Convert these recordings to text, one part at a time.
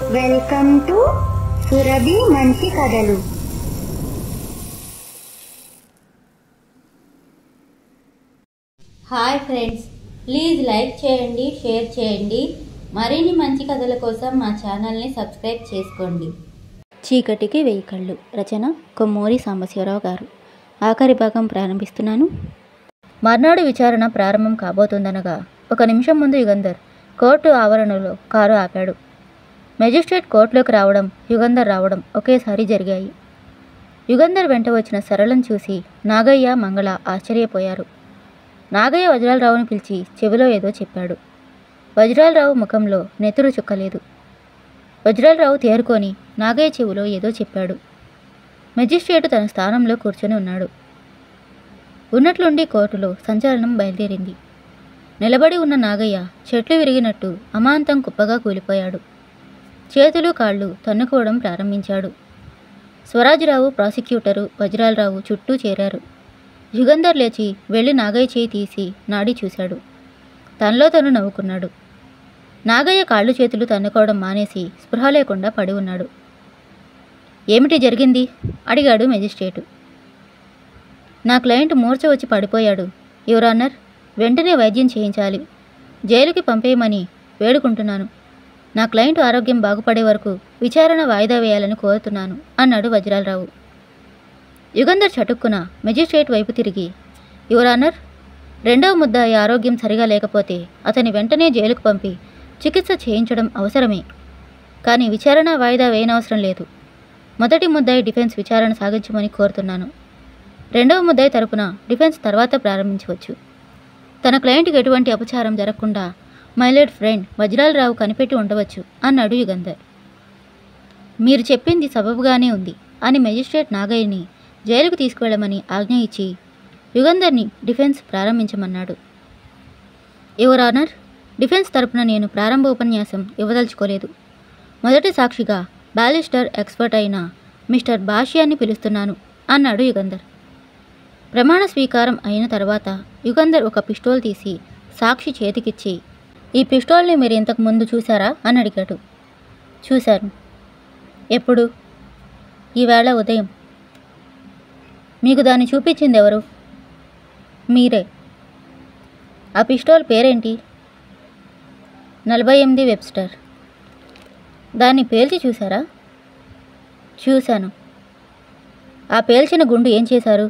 welcome to Surabhi మంచి కథలు hi friends please like చేయండి షేర్ చేయండి మరిన్ని మంచి కథల కోసం మా ఛానల్ని సబ్స్క్రైబ్ చేసుకోండి చీకటికి వెయ్యి కళ్ళు రచన కొమ్మూరి సాంబశివరావు గారు ఆఖరి భాగం ప్రారంభిస్తున్నాను మర్నాడు విచారణ ప్రారంభం కాబోతుందనగా ఒక నిమిషం ముందు యుగంధర్ కోర్టు ఆవరణలో కారు ఆపాడు మెజిస్ట్రేట్ కోర్టులోకి రావడం యుగంధర్ రావడం ఒకేసారి జరిగాయి యుగంధర్ వెంట వచ్చిన సరళం చూసి నాగయ్య మంగళ ఆశ్చర్యపోయారు నాగయ్య వజ్రాలరావుని పిలిచి చెవిలో ఏదో చెప్పాడు వజ్రాలరావు ముఖంలో నెతురు చుక్కలేదు వజ్రాలరావు తేరుకొని నాగయ్య చెవిలో ఏదో చెప్పాడు మెజిస్ట్రేటు తన స్థానంలో కూర్చొని ఉన్నాడు ఉన్నట్లుండి కోర్టులో సంచలనం బయలుదేరింది నిలబడి ఉన్న నాగయ్య చెట్లు విరిగినట్టు అమాంతం కుప్పగా కూలిపోయాడు చేతులు కాళ్ళు తన్నుకోవడం ప్రారంభించాడు స్వరాజ్రావు ప్రాసిక్యూటరు వజ్రాలరావు చుట్టూ చేరారు యుగంధర్ లేచి వెళ్ళి నాగయ్య చేయి తీసి నాడి చూశాడు తనలో తను నవ్వుకున్నాడు నాగయ్య కాళ్ళు చేతులు తన్నుకోవడం మానేసి స్పృహ లేకుండా పడి ఉన్నాడు ఏమిటి జరిగింది అడిగాడు మెజిస్ట్రేటు నా క్లయింట్ మూర్ఛ వచ్చి పడిపోయాడు యువరానర్ వెంటనే వైద్యం చేయించాలి జైలుకి పంపేయమని వేడుకుంటున్నాను నా క్లయింట్ ఆరోగ్యం బాగుపడే వరకు విచారణ వాయిదా వేయాలని కోరుతున్నాను అన్నాడు వజ్రాలరావు యుగంధర్ చటుక్కున మెజిస్ట్రేట్ వైపు తిరిగి యువరానర్ రెండవ ముద్దాయి ఆరోగ్యం సరిగా లేకపోతే అతని వెంటనే జైలుకు పంపి చికిత్స చేయించడం అవసరమే కానీ విచారణ వాయిదా వేయనవసరం లేదు మొదటి ముద్దాయి డిఫెన్స్ విచారణ సాగించమని కోరుతున్నాను రెండవ ముద్దాయి తరపున డిఫెన్స్ తర్వాత ప్రారంభించవచ్చు తన క్లయింట్కి ఎటువంటి అపచారం జరగకుండా మైలేడ్ ఫ్రెండ్ వజ్రాలరావు కనిపెట్టి ఉండవచ్చు అన్నాడు యుగంధర్ మీరు చెప్పింది సబబుగానే ఉంది అని మెజిస్ట్రేట్ నాగయ్యని జైలుకు తీసుకువెళ్ళమని ఆజ్ఞ ఇచ్చి యుగంధర్ని డిఫెన్స్ ప్రారంభించమన్నాడు యువర్ ఆనర్ డిఫెన్స్ తరపున నేను ప్రారంభ ఉపన్యాసం ఇవ్వదలుచుకోలేదు మొదటి సాక్షిగా బ్యాలిస్టర్ ఎక్స్పర్ట్ అయిన మిస్టర్ భాష్యాన్ని పిలుస్తున్నాను అన్నాడు యుగంధర్ ప్రమాణ స్వీకారం అయిన తర్వాత యుగంధర్ ఒక పిస్టోల్ తీసి సాక్షి చేతికిచ్చి ఈ పిస్టోల్ని మీరు ఇంతకు ముందు చూసారా అని అడిగాడు చూశాను ఎప్పుడు ఈవేళ ఉదయం మీకు దాన్ని చూపించింది ఎవరు మీరే ఆ పిస్టోల్ పేరేంటి నలభై ఎనిమిది వెబ్స్టర్ దాన్ని పేల్చి చూసారా చూశాను ఆ పేల్చిన గుండు ఏం చేశారు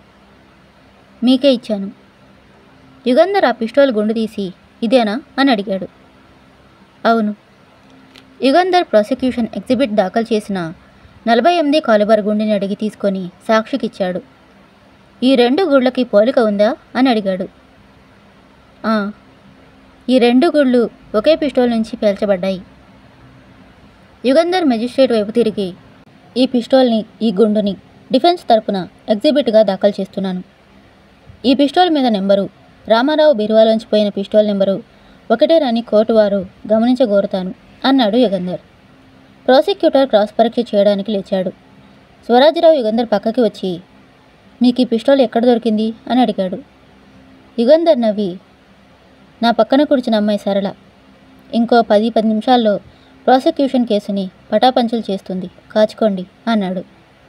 మీకే ఇచ్చాను యుగంధర్ ఆ పిస్టోల్ గుండు తీసి ఇదేనా అని అడిగాడు అవును యుగంధర్ ప్రాసిక్యూషన్ ఎగ్జిబిట్ దాఖలు చేసిన నలభై ఎనిమిది కాలిబర్ గుండెని అడిగి తీసుకొని సాక్షికిచ్చాడు ఈ రెండు గుళ్ళకి పోలిక ఉందా అని అడిగాడు "ఆ, ఈ రెండు గుళ్ళు ఒకే పిస్టోల్ నుంచి పేల్చబడ్డాయి యుగంధర్ మెజిస్ట్రేట్ వైపు తిరిగి ఈ పిస్టోల్ని ఈ గుండుని డిఫెన్స్ తరపున ఎగ్జిబిట్గా దాఖలు చేస్తున్నాను ఈ పిస్టోల్ మీద నెంబరు రామారావు బీరువాలోంచి పోయిన పిస్టోల్ నెంబరు ఒకటేనని కోర్టు వారు గమనించగోరుతాను అన్నాడు యుగంధర్ ప్రాసిక్యూటర్ క్రాస్ పరీక్ష చేయడానికి లేచాడు స్వరాజ్యరావు యుగంధర్ పక్కకి వచ్చి మీకు ఈ పిస్టోల్ ఎక్కడ దొరికింది అని అడిగాడు యుగంధర్ నవ్వి నా పక్కన కూర్చున్న అమ్మాయి సరళ ఇంకో పది పది నిమిషాల్లో ప్రాసిక్యూషన్ కేసుని పటాపంచలు చేస్తుంది కాచుకోండి అన్నాడు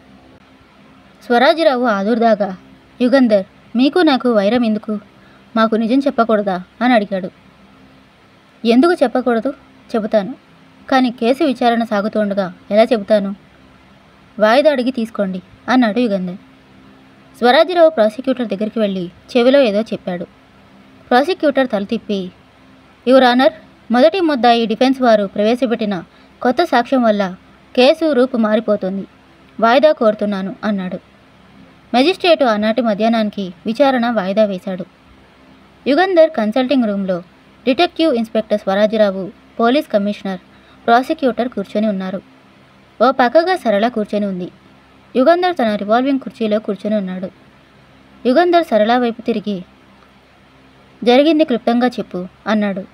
స్వరాజ్యరావు ఆదుర్దాగా యుగంధర్ మీకు నాకు వైరం ఎందుకు మాకు నిజం చెప్పకూడదా అని అడిగాడు ఎందుకు చెప్పకూడదు చెబుతాను కానీ కేసు విచారణ సాగుతుండగా ఎలా చెబుతాను వాయిదా అడిగి తీసుకోండి అన్నాడు యుగంధర్ స్వరాజ్యరావు ప్రాసిక్యూటర్ దగ్గరికి వెళ్ళి చెవిలో ఏదో చెప్పాడు ప్రాసిక్యూటర్ తల తిప్పి యువర్ ఆనర్ మొదటి ముద్దాయి డిఫెన్స్ వారు ప్రవేశపెట్టిన కొత్త సాక్ష్యం వల్ల కేసు రూపు మారిపోతుంది వాయిదా కోరుతున్నాను అన్నాడు మెజిస్ట్రేటు ఆనాటి మధ్యాహ్నానికి విచారణ వాయిదా వేశాడు యుగంధర్ కన్సల్టింగ్ రూమ్లో detective inspector Swarajyarao police commissioner prosecutor కూర్చొని ఉన్నారు ఓ పక్కగా సరళ కూర్చొని ఉంది యుగంధర్ తన రివాల్వింగ్ కుర్చీలో కూర్చొని ఉన్నాడు యుగంధర్ సరళ వైపు తిరిగి జరిగింది క్లుప్తంగా చెప్పు అన్నాడు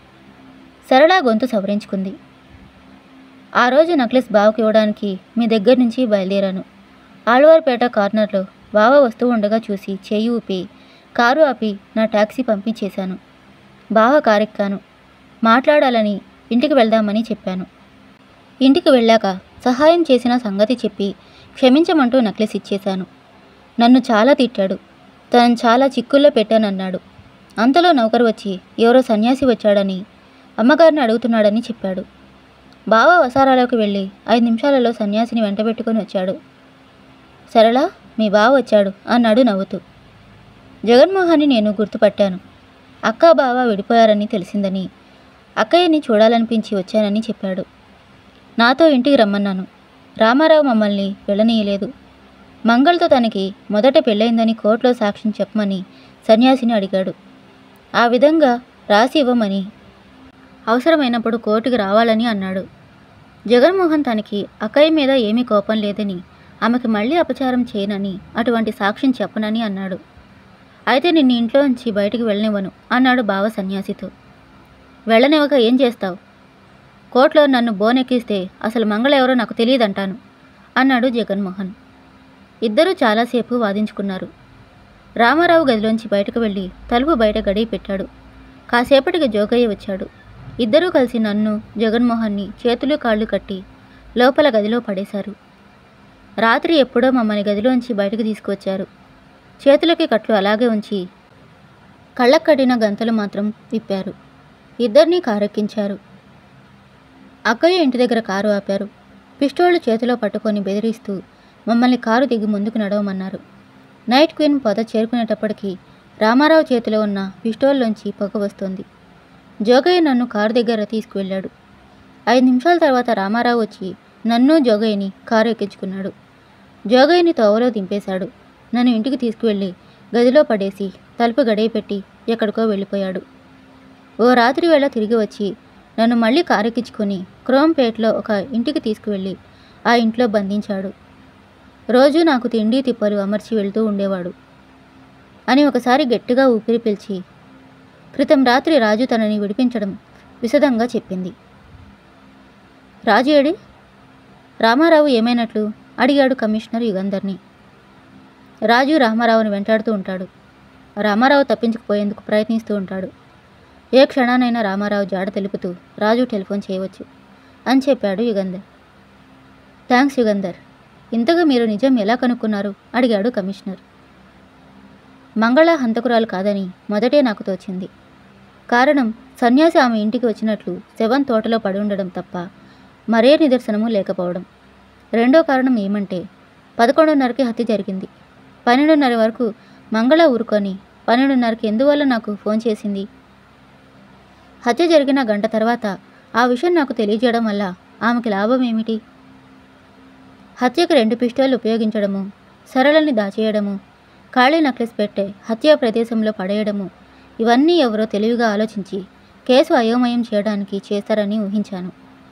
సరళ గొంతు సవరించుకుంది ఆ రోజు నక్లెస్ బావకి ఇవ్వడానికి మీ దగ్గర నుంచి బయలుదేరాను ఆళ్వార్పేట కార్నర్లో బావ వస్తూ ఉండగా చూసి చేయి ఊపి కారు ఆపి నా ట్యాక్సీ పంపించేశాను బావ కారెక్కాను మాట్లాడాలని ఇంటికి వెళ్దామని చెప్పాను ఇంటికి వెళ్ళాక సహాయం చేసిన సంగతి చెప్పి క్షమించమంటూ నెక్లెస్ ఇచ్చేశాను నన్ను చాలా తిట్టాడు తనను చాలా చిక్కుల్లో పెట్టానన్నాడు అంతలో నౌకరు వచ్చి ఎవరో సన్యాసి వచ్చాడని అమ్మగారిని అడుగుతున్నాడని చెప్పాడు బావ వసారాలోకి వెళ్ళి ఐదు నిమిషాలలో సన్యాసిని వెంటబెట్టుకొని వచ్చాడు సరళ మీ బావ వచ్చాడు అన్నాడు నవ్వుతూ జగన్మోహన్ని నేను గుర్తుపట్టాను అక్క బావ విడిపోయారని తెలిసిందని అక్కయ్యని చూడాలనిపించి వచ్చానని చెప్పాడు నాతో ఇంటికి రమ్మన్నాను రామారావు మమ్మల్ని వెళ్ళనీయలేదు మంగళతో తనకి మొదట పెళ్ళైందని కోర్టులో సాక్ష్యం చెప్పమని సన్యాసిని అడిగాడు ఆ విధంగా రాసి ఇవ్వమని అవసరమైనప్పుడు కోర్టుకి రావాలని అన్నాడు జగన్మోహన్ తనకి అక్కయ్య మీద ఏమీ కోపం లేదని ఆమెకి మళ్ళీ అపచారం చేయనని అటువంటి సాక్ష్యం చెప్పనని అన్నాడు అయితే నిన్ను ఇంట్లో నుంచి బయటికి వెళ్ళనివ్వను అన్నాడు బావ సన్యాసితో వెళ్ళనివ్వక ఏం చేస్తావు కోర్టులో నన్ను బోనెక్కిస్తే అసలు మంగళ ఎవరో నాకు తెలియదంటాను అన్నాడు జగన్మోహన్ ఇద్దరూ చాలాసేపు వాదించుకున్నారు రామారావు గదిలోంచి బయటకు వెళ్ళి తలుపు బయట గడియ పెట్టాడు కాసేపటికి జోగయ్య వచ్చాడు ఇద్దరూ కలిసి నన్ను జగన్మోహన్ని చేతులు కాళ్ళు కట్టి లోపల గదిలో పడేశారు రాత్రి ఎప్పుడో మమ్మల్ని గదిలోంచి బయటకు తీసుకువచ్చారు చేతులకి కట్లు అలాగే ఉంచి కళ్ళకు కట్టిన గంతలు మాత్రం విప్పారు ఇద్దరినీ కారెక్కించారు అక్కయ్య ఇంటి దగ్గర కారు ఆపారు పిస్టోళ్లు చేతిలో పట్టుకొని బెదిరిస్తూ మమ్మల్ని కారు దిగి ముందుకు నడవమన్నారు నైట్ క్వీన్ పొద చేరుకునేటప్పటికి రామారావు చేతిలో ఉన్న పిస్టోల్లోంచి పొగ వస్తుంది జోగయ్య నన్ను కారు దగ్గర తీసుకువెళ్ళాడు ఐదు నిమిషాల తర్వాత రామారావు వచ్చి నన్ను జోగయ్యని కారు ఎక్కించుకున్నాడు జోగయ్యని తోవలో దింపేశాడు నన్ను ఇంటికి తీసుకువెళ్ళి గదిలో పడేసి తలుపు గడియ పెట్టి ఎక్కడికో వెళ్ళిపోయాడు ఓ రాత్రి వేళ తిరిగి వచ్చి నన్ను మళ్ళీ కారెక్కించుకొని క్రోంపేట్లో ఒక ఇంటికి తీసుకువెళ్ళి ఆ ఇంట్లో బంధించాడు రోజు నాకు తిండి తిప్పలు అమర్చి వెళ్తూ ఉండేవాడు అని ఒకసారి గట్టిగా ఊపిరి పీల్చి క్రితం రాత్రి రాజు తనని విడిపించడం విశదంగా చెప్పింది రాజు ఏడి రామారావు ఏమైనట్లు అడిగాడు కమిషనర్ యుగంధర్ని రాజు రామారావుని వెంటాడుతూ ఉంటాడు రామారావు తప్పించుకుపోయేందుకు ప్రయత్నిస్తూ ఉంటాడు ఏ క్షణానైనా రామారావు జాడ తెలుపుతూ రాజు టెలిఫోన్ చేయవచ్చు అని చెప్పాడు యుగంధర్ థ్యాంక్స్ యుగంధర్ ఇంతగా మీరు నిజం ఎలా కనుక్కున్నారు అడిగాడు కమిషనర్ మంగళ హంతకురాలు కాదని మొదటే నాకు తోచింది కారణం సన్యాసి ఆమె ఇంటికి వచ్చినట్లు శవం తోటలో పడి ఉండడం తప్ప మరే నిదర్శనము లేకపోవడం రెండో కారణం ఏమంటే పదకొండున్నరకి హత్య జరిగింది పన్నెండున్నర వరకు మంగళ ఊరుకొని పన్నెండున్నరకి ఎందువల్ల నాకు ఫోన్ చేసింది హత్య జరిగిన గంట తర్వాత ఆ విషయం నాకు తెలియజేయడం వల్ల ఆమెకి లాభం ఏమిటి హత్యకు రెండు పిస్టోళ్లు ఉపయోగించడము సరళని దాచేయడము ఖాళీ నక్లెస్ పెట్టే హత్య ప్రదేశంలో పడేయడము ఇవన్నీ ఎవరో తెలివిగా ఆలోచించి కేసు అయోమయం చేయడానికి చేస్తారని ఊహించాను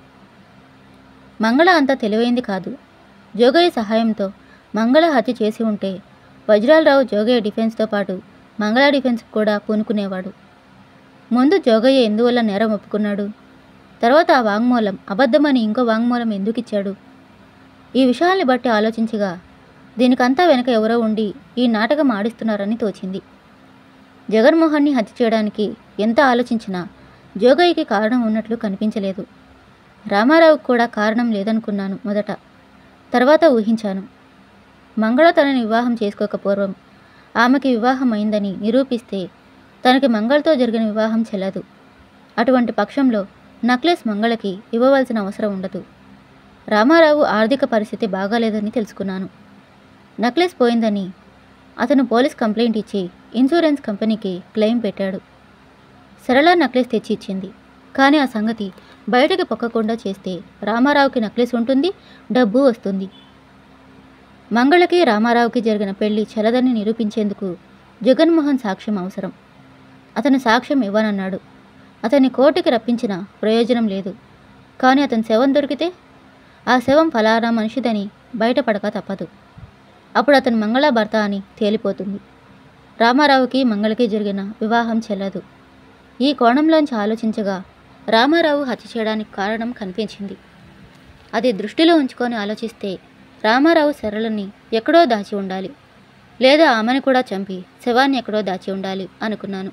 మంగళ అంత తెలివైంది కాదు జోగయ్య సహాయంతో మంగళ హత్య చేసి ఉంటే వజ్రాలరావు జోగయ్య డిఫెన్స్తో పాటు మంగళ డిఫెన్స్ కూడా పూనుకునేవాడు ముందు జోగయ్య ఎందువల్ల నేరం ఒప్పుకున్నాడు తర్వాత ఆ వాంగ్మూలం అబద్ధమని ఇంకో వాంగ్మూలం ఎందుకు ఇచ్చాడు ఈ విషయాల్ని బట్టి ఆలోచించగా దీనికంతా వెనక ఎవరో ఉండి ఈ నాటకం ఆడిస్తున్నారని తోచింది జగన్మోహన్ని హత్య చేయడానికి ఎంత ఆలోచించినా జోగయ్యకి కారణం ఉన్నట్లు కనిపించలేదు రామారావుకు కూడా కారణం లేదనుకున్నాను మొదట తర్వాత ఊహించాను మంగళ తనని వివాహం చేసుకోక పూర్వం ఆమెకి వివాహం అయిందని నిరూపిస్తే తనకి మంగళతో జరిగిన వివాహం చెల్లదు అటువంటి పక్షంలో నక్లెస్ మంగళకి ఇవ్వవలసిన అవసరం ఉండదు రామారావు ఆర్థిక పరిస్థితి బాగాలేదని తెలుసుకున్నాను నక్లెస్ పోయిందని అతను పోలీస్ కంప్లైంట్ ఇచ్చి ఇన్సూరెన్స్ కంపెనీకి క్లెయిమ్ పెట్టాడు సరళ నక్లెస్ తెచ్చి ఇచ్చింది కానీ ఆ సంగతి బయటకు పొక్కకుండా చేస్తే రామారావుకి నక్లెస్ ఉంటుంది డబ్బు వస్తుంది మంగళకి రామారావుకి జరిగిన పెళ్లి చెలదని నిరూపించేందుకు జగన్మోహన్ సాక్ష్యం అవసరం అతను సాక్ష్యం ఇవ్వనన్నాడు అతన్ని కోర్టుకి రప్పించిన ప్రయోజనం లేదు కానీ అతని శవం దొరికితే ఆ శవం ఫలానా మనిషిదని బయటపడక తప్పదు అప్పుడు అతను మంగళ భర్త అని తేలిపోతుంది రామారావుకి మంగళకి జరిగిన వివాహం చెల్లదు ఈ కోణంలోంచి ఆలోచించగా రామారావు హత్య చేయడానికి కారణం కనిపించింది అది దృష్టిలో ఉంచుకొని ఆలోచిస్తే రామారావు సరళని ఎక్కడో దాచి ఉండాలి లేదా ఆమెను కూడా చంపి శవాన్ని ఎక్కడో దాచి ఉండాలి అనుకున్నాను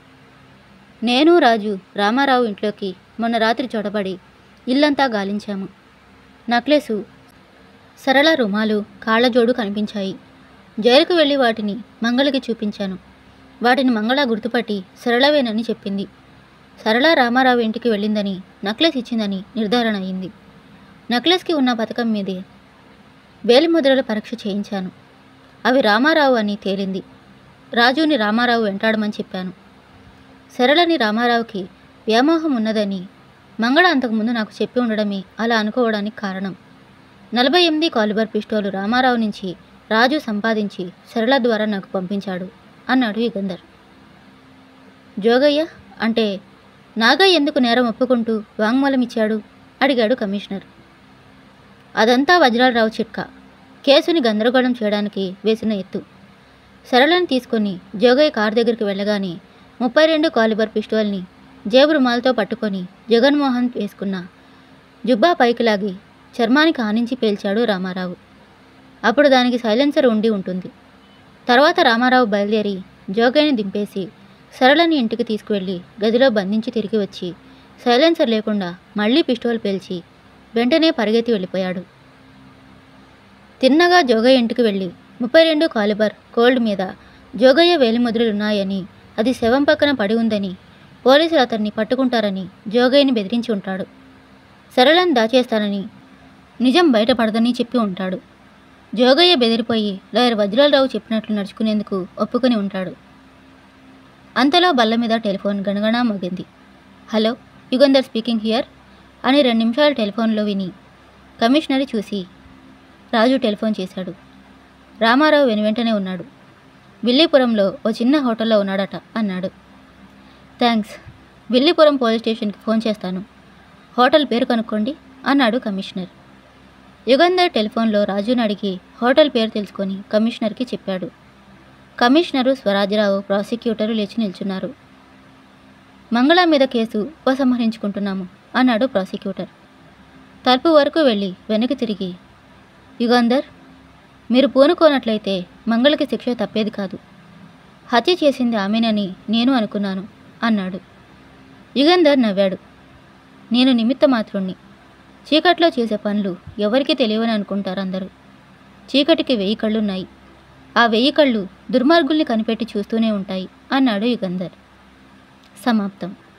నేను రాజు రామారావు ఇంట్లోకి మొన్న రాత్రి చొడబడి ఇల్లంతా గాలించాము నక్లెసు సరళ రుమాలు కాళ్ళజోడు కనిపించాయి జైలుకు వెళ్ళి వాటిని మంగళకి చూపించాను వాటిని మంగళ గుర్తుపట్టి సరళవేనని చెప్పింది సరళ రామారావు ఇంటికి వెళ్ళిందని నక్లెస్ ఇచ్చిందని నిర్ధారణ అయింది నక్లెస్కి ఉన్న పథకం మీదే వేలిముద్రల పరీక్ష చేయించాను అవి రామారావు అని తేలింది రాజుని రామారావు వెంటాడమని చెప్పాను సరళని రామారావుకి వ్యామోహం ఉన్నదని మంగళ అంతకుముందు నాకు చెప్పి ఉండడమే అలా అనుకోవడానికి కారణం నలభై ఎనిమిది కాలిబర్ పిస్టోలు రామారావు నుంచి రాజు సంపాదించి సరళ ద్వారా నాకు పంపించాడు అన్నాడు యుగంధర్ జోగయ్య అంటే నాగయ్య ఎందుకు నేరం ఒప్పుకుంటూ వాంగ్మూలం ఇచ్చాడు అడిగాడు కమిషనర్ అదంతా వజ్రాలరావు చిట్కా కేసుని గందరగోళం చేయడానికి వేసిన ఎత్తు సరళని తీసుకొని జోగయ్య కారు దగ్గరికి వెళ్ళగానే ముప్పై రెండు కాలిబర్ పిస్టోల్ని జేబు రుమాలతో పట్టుకొని జగన్మోహన్ వేసుకున్న జుబ్బా పైకి లాగి చర్మానికి ఆనించి పేల్చాడు రామారావు అప్పుడు దానికి సైలెన్సర్ ఉండి ఉంటుంది తర్వాత రామారావు బయలుదేరి జోగయ్యని దింపేసి సరళని ఇంటికి తీసుకువెళ్ళి గదిలో బంధించి తిరిగి వచ్చి సైలెన్సర్ లేకుండా మళ్ళీ పిస్టోల్ పేల్చి వెంటనే పరిగెత్తి వెళ్ళిపోయాడు తిన్నగా జోగయ్య ఇంటికి వెళ్ళి ముప్పై రెండు కాలిబర్ కోల్డ్ మీద జోగయ్య వేలిముద్రలున్నాయని అది శవం పక్కన పడి ఉందని పోలీసులు అతన్ని పట్టుకుంటారని జోగయ్యని బెదిరించి ఉంటాడు సరళని దాచేస్తానని నిజం బయటపడదని చెప్పి ఉంటాడు జోగయ్య బెదిరిపోయి లాయర్ వజ్రాలరావు చెప్పినట్లు నడుచుకునేందుకు ఒప్పుకొని ఉంటాడు అంతలో బల్ల మీద టెలిఫోన్ గణగణా మోగింది హలో యుగంధర్ స్పీకింగ్ హియర్ అని రెండు నిమిషాలు టెలిఫోన్లో విని కమిషనరీ చూసి రాజు టెలిఫోన్ చేశాడు రామారావు వెనువెంటనే ఉన్నాడు విల్లీపురంలో ఓ చిన్న హోటల్లో ఉన్నాడట అన్నాడు థ్యాంక్స్ విల్లీపురం పోలీస్ స్టేషన్కి ఫోన్ చేస్తాను హోటల్ పేరు కనుక్కోండి అన్నాడు కమిషనర్ యుగంధర్ టెలిఫోన్లో రాజుని అడిగి హోటల్ పేరు తెలుసుకొని కమిషనర్కి చెప్పాడు కమిషనరు స్వరాజ్యరావు ప్రాసిక్యూటరు లేచి నిల్చున్నారు మంగళ మీద కేసు ఉపసంహరించుకుంటున్నాము అన్నాడు ప్రాసిక్యూటర్ తలుపు వరకు వెళ్ళి వెనక్కి తిరిగి యుగంధర్ మీరు పూనుకోనట్లయితే మంగళకి శిక్ష తప్పేది కాదు హత్య చేసింది ఆమెనని నేను అనుకున్నాను అన్నాడు యుగంధర్ నవ్వాడు నేను నిమిత్త మాత్రుణ్ణి చీకట్లో చేసే పనులు ఎవరికి తెలియవని అనుకుంటారు అందరూ చీకటికి వెయ్యి కళ్ళున్నాయి ఆ వెయ్యి కళ్ళు దుర్మార్గుల్ని కనిపెట్టి చూస్తూనే ఉంటాయి అన్నాడు యుగంధర్ సమాప్తం